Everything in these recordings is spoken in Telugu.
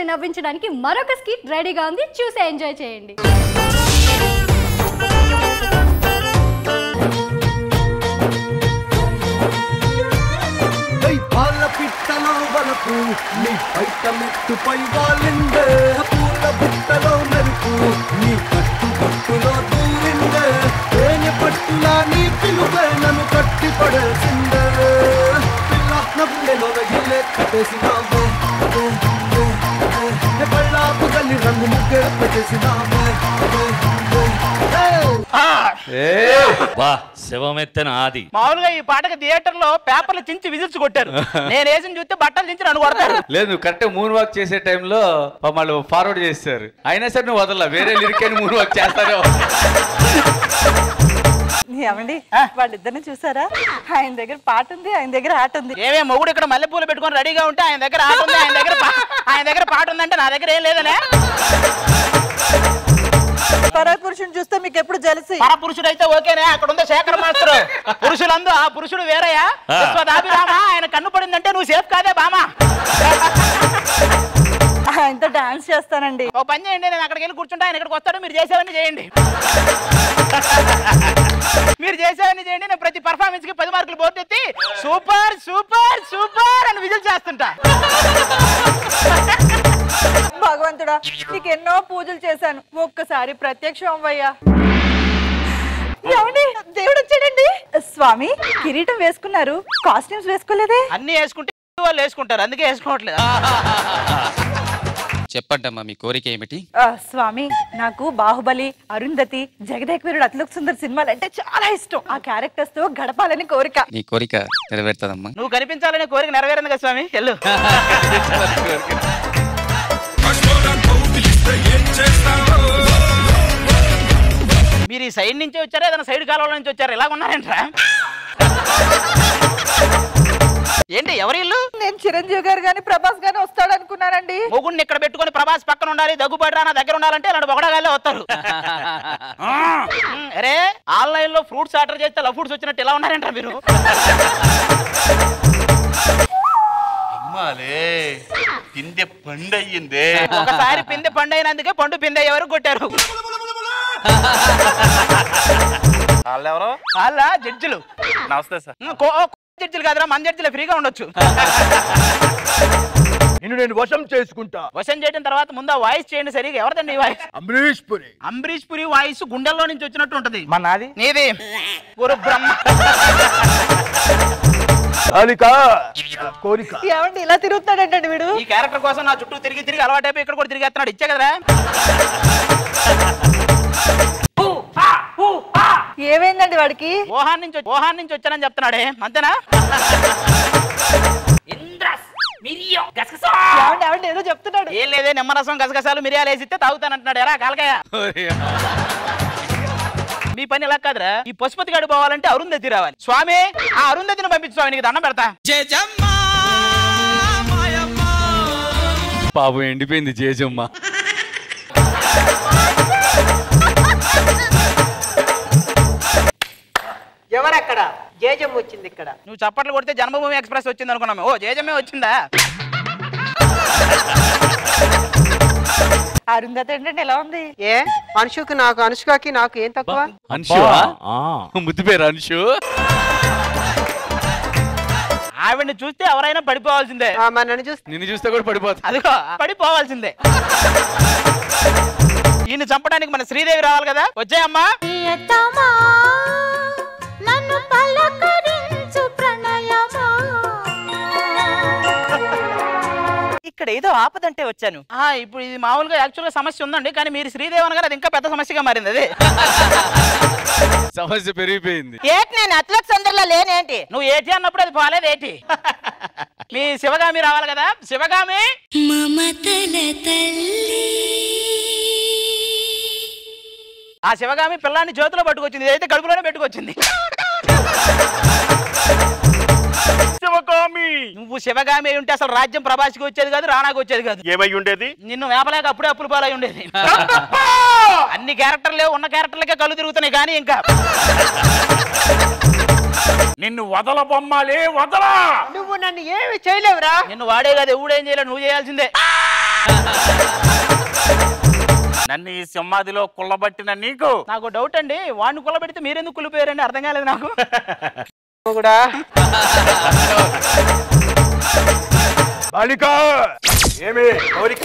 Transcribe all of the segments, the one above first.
ప్రేక్షకుల్ని నవ్వించడానికి మరొక స్కిట్ రెడీగా ఉంది చూసి ఎంజాయ్ చేయండి కై పాల పిట్టలో వలపు నీ బయట మెట్టుపై వాలిందే పూల బుట్టలో మెరుపు నీ కట్టు కట్టులో దూరిందే తేనె పట్టులా నీ పిలువే నన్ను కట్టి పడేసిందే పిల్ల నవ్వులలో రగిలే కట్టేసినావే వే, వే, వే. ఏ పళ్ళాపు గల్లి రంగు ముగ్గే పెట్టేసినావే వే, వే, వే. బా శివమెత్తన ఆది మామూలుగా ఈ పాటకి థియేటర్ లో పేపర్లు చించి విజిల్స్ కొట్టారు నేను వేసిన చూస్తే బట్టలు చించి నన్ను కొడతారు లేదు నువ్వు కరెక్ట్ మూన్ వాక్ చేసే టైంలో వాళ్ళు ఫార్వర్డ్ చేస్తారు అయినా సరే నువ్వు వదల వేరే లిరిక్ అని మూన్ వాక్ చేస్తారో ఏమండి వాళ్ళిద్దరిని చూసారా ఆయన దగ్గర పాట ఉంది ఆయన దగ్గర ఆట ఉంది ఏమే మొగుడు ఇక్కడ మల్లెపూలు పెట్టుకొని రెడీగా ఉంటే ఆయన దగ్గర ఆట ఉంది ఆయన దగ్గర పా- ఆయన దగ్గర పాట ఉందంటే నా దగ్గర ఏం లేదనే పరాయి పురుషుని చూస్తే మీకు ఎప్పుడు జలసి పర పురుషుడు అయితే ఓకేనే అక్కడ ఉంది శేఖర్ మాస్టర్ పురుషులందు ఆ పురుషుడు వేరయ్యా ఆ. విశ్వదాభిరామ ఆయన కన్ను పడిందంటే నువ్వు సేఫ్ కాదే బామా ఆయనతో డాన్స్ చేస్తానండి ఓ పని చేయండి నేను అక్కడికి వెళ్ళి కూర్చుంటే ఆయన ఇక్కడికి వస్తాడు మీరు చేసేవన్నీ చేయండి మీరు చేసేవన్నీ చేయండి నేను ప్రతి పర్ఫార్మెన్స్ కి పది మార్కులు బోర్డు ఎత్తి సూపర్ సూపర్ సూపర్ అని విజిల్ చేస్తుంటా భగవంతుడా నీకు ఎన్నో పూజలు చేశాను ఒక్కసారి ప్రత్యక్షం అవ్వయ్యా ఏమండి దేవుడు వచ్చాడండి స్వామి కిరీటం వేసుకున్నారు కాస్ట్యూమ్స్ వేసుకోలేదే అన్ని వేసుకుంటే వాళ్ళు వేసుకుంటారు అందుకే వేసుకోవట్లేదు చెప్పండమ్మా మీ కోరిక ఏమిటి ఆ, స్వామి నాకు బాహుబలి అరుంధతి జగదేకవీరుడు అతలుక్ సుందర్ సినిమాలు అంటే చాలా ఇష్టం ఆ క్యారెక్టర్స్ తో గడపాలని కోరిక నీ కోరిక నెరవేరుతుందమ్మా నువ్వు కనిపించాలనే కోరిక నెరవేరింది కదా స్వామి వెళ్ళు మీరు ఈ సైడ్ నుంచి వచ్చారా ఏదైనా సైడ్ కాలువల నుంచి వచ్చారా ఇలా ఉన్నారేంట్రా ఏంటి ఎవరి ఇల్లు నేను చిరంజీవి గారు గాని ప్రభాస్ గాని వస్తాడు అనుకున్నానండి మొగుడిని ఇక్కడ పెట్టుకొని ప్రభాస్ పక్కన ఉండాలి దగ్గుబాటు నా దగ్గర ఉండాలంటే ఇలాంటి బొగడగాళ్ళే వస్తారు ఉమ్, అరే ఆన్లైన్ లో ఫ్రూట్స్ ఆర్డర్ చేస్తే లవ్ ఫ్రూట్స్ వచ్చినట్టు ఇలా ఉన్నారేంట్రా మీరు అమ్మాలే తిందే పండయ్యిందే ఒకసారి పిందె పండు అయినందుకే పండు పిందె ఎవరు కొట్టారు వాళ్ళెవరో వాళ్ళ జడ్జిలు నమస్తే సార్ ఉమ్, కో- కో జడ్జిలు కాదురా మన జడ్జిలు ఫ్రీగా ఉండొచ్చు నిన్ను నేను వశం చేసుకుంటా క్వశ్చన్ చేయడం తర్వాత ముందు ఆ వాయిస్ చేయండి సరిగా ఎవరిదండి ఈ వాయిస్ అమరీష్ పురి అంబరీష్ పురి వాయిస్ గుండెల్లో నుంచి వచ్చినట్టు ఉంటది మా నాది నీది గురు బ్రహ్మ కాలిక కోరిక ఏమండి ఇలా తిరుగుతాడంటండి వీడు ఈ క్యారెక్టర్ కోసం నా చుట్టూ తిరిగి తిరిగి అలవాటైపోయి ఇక్కడ కూడా తిరిగేస్తున్నాడు ఇచ్చే కదరా ఏమైందండి వాడికి ఓహాన్ నుంచి వచ్చి- ఓహాన్ నుంచి వచ్చానని చెప్తున్నాడే అంతేనా ఏమండి ఏమండి ఏదో చెప్తున్నాడు ఏం లేదే నిమ్మరసం గసగసాలు మిరియాలు వేసిస్తే తాగుతానంటున్నాడు ఎరా కాలకాయ మీ పని ఎలా కాదురా ఈ పశుపతి గడి పోవాలంటే అరుంధతి రావాలి స్వామి ఆ అరుంధతిని పంపించు స్వామి నీకు దండం పెడతా పాపం ఎండిపోయింది జేజమ్మ ఎవరక్కడ జేజం వచ్చింది ఇక్కడ నువ్వు చప్పట్లు కొడితే జన్మభూమి ఎక్స్ప్రెస్ వచ్చింది అనుకున్నాము ఓ జేజమే వచ్చిందా అరుంధతి ఏంటంటే ఎలా ఉంది ఏ అనుషుకి నాకు అనుష్కకి నాకు ఏం తక్కువ అంశు ముద్దు పేరు అంశు ఆవిడ్ని చూస్తే ఎవరైనా పడిపోవాల్సిందే ఆ, మరి నన్ను చూస్తే నిన్ను చూస్తే కూడా పడిపోతుంది అదిగో పడిపోవాల్సిందే ఈయన చంపడానికి మన శ్రీదేవి రావాలి కదా వచ్చాయమ్మా ప్రియతమా నన్ను పలకరించు ప్రణయమా ఇక్కడ ఏదో ఆపదంటే వచ్చాను ఆ ఇప్పుడు ఇది మామూలుగా యాక్చువల్ గా సమస్య ఉందండి కానీ మీరు శ్రీదేవి అనగానే అది ఇంకా పెద్ద సమస్యగా మారింది అదే సమస్య పెరిగిపోయింది ఏటి నేను అత్లక్ సందర్లో లేనేంటి నువ్వు ఏటి అన్నప్పుడు అది పోలేదు ఏటి మీ శివగామి రావాలి కదా శివగామి మమతల తల్లి ఆ శివగామి పిల్లాన్ని చేతిలో పట్టుకొచ్చింది ఇదైతే కడుపులోనే పెట్టుకొచ్చింది శివకామి నువ్వు శివగామి అయి ఉంటే అసలు రాజ్యం ప్రభాస్కి వచ్చేది కాదు రాణాకి వచ్చేది కాదు ఏమై ఉండేది నిన్ను వేపలేక అప్పుడే అప్పులు పాలై ఉండేది అన్ని క్యారెక్టర్లే ఉన్న క్యారెక్టర్లకే కళ్ళు తిరుగుతున్నాయి కానీ ఇంకా నిన్ను వదల బొమ్మాలే వదలా నువ్వు నన్ను ఏమి చేయలేవురా నిన్ను వాడే కాదు ఎవడేం చేయలేడు నువ్వు చేయాల్సిందే నన్ను ఈ సింహాదిలో కుళ్ళబట్టిన నీకు నాకు డౌట్ అండి వాడిని కుల్లబెడితే మీరెందుకు కులిపోయారండి అర్థం కాలేదు నాకు కూడా బాలిక ఏమి కోరిక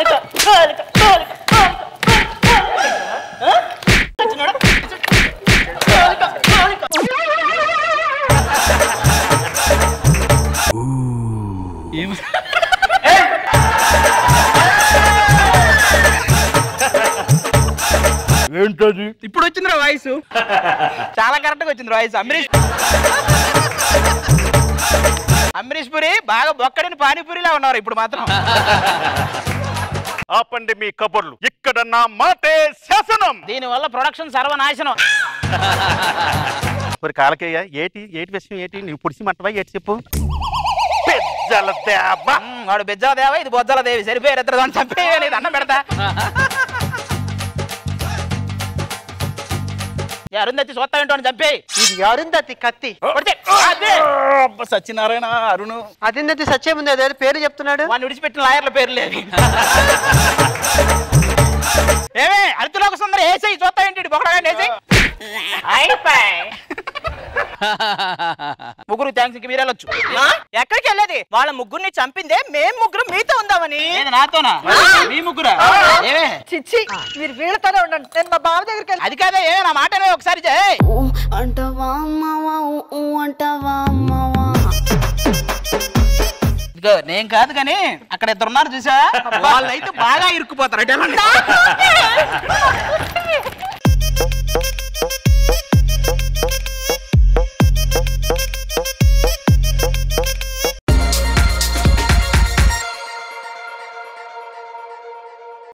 ఏంటది ఇప్పుడు వచ్చిందిరా వాయిస్ చాలా కరెక్ట్ గా వచ్చింది వాయిస్ అమరీష్ అమరీష్ పురి బాగా బొక్కడిని పానీపూరిలా ఉన్నారు ఇప్పుడు మాత్రం ఆపండి మీ కబుర్లు ఇక్కడ నా మాటే శాసనం దీని వల్ల ప్రొడక్షన్ సర్వనాశనం మరి కాలకేయ ఏటి ఏటి విషయం ఏటి నీవు పుడిసి మంటవా ఏటి చెప్పు పెద్దల దేవ ఉమ్, వాడు బెజ్జల దేవ ఇది బొజ్జల దేవి సరిపోయారు ఇద్దరు దాన్ని చంపేయని అన్నం పెడతా ఏ అరుంధతి చూస్తా ఏంటో చంపేయి ఇది అరుంధతి కత్తి కొడితే, అదే. అబ్బ సత్యనారాయణ అరుణు అరుంధతి సత్యం ఉంది అదే పేరు చెప్తున్నాడు వాడిని విడిచిపెట్టిన లాయర్ల పేర్లు లేవి ఏమే అరుతులోక సుందర ఏసై చూస్తా ఏంటి బొక్కడగా ఏసై అయిపోయి ముగ్గురు థ్యాంక్స్ ఇంక మీరు వెళ్ళొచ్చు ఎక్కడికి వెళ్ళేది వాళ్ళ ముగ్గురిని చంపిందే మేం ముగ్గురు మీతో ఉందామని ఏది నాతోనా మీ ముగ్గురా ఏమే చిచ్చి మీరు వీళ్ళతోనే ఉండండి నేను మా బావ దగ్గరికి వెళ్ళి అది కాదే ఏ నా మాట వినవే ఒకసారి ఏయ్. అంటవా అమ్మవా ఊ అంటవా అమ్మవా ఇదిగో నేను కాదు కానీ అక్కడ ఇద్దరు ఉన్నారు చూసా వాళ్ళైతే బాగా ఇరుక్కుపోతారు అంటే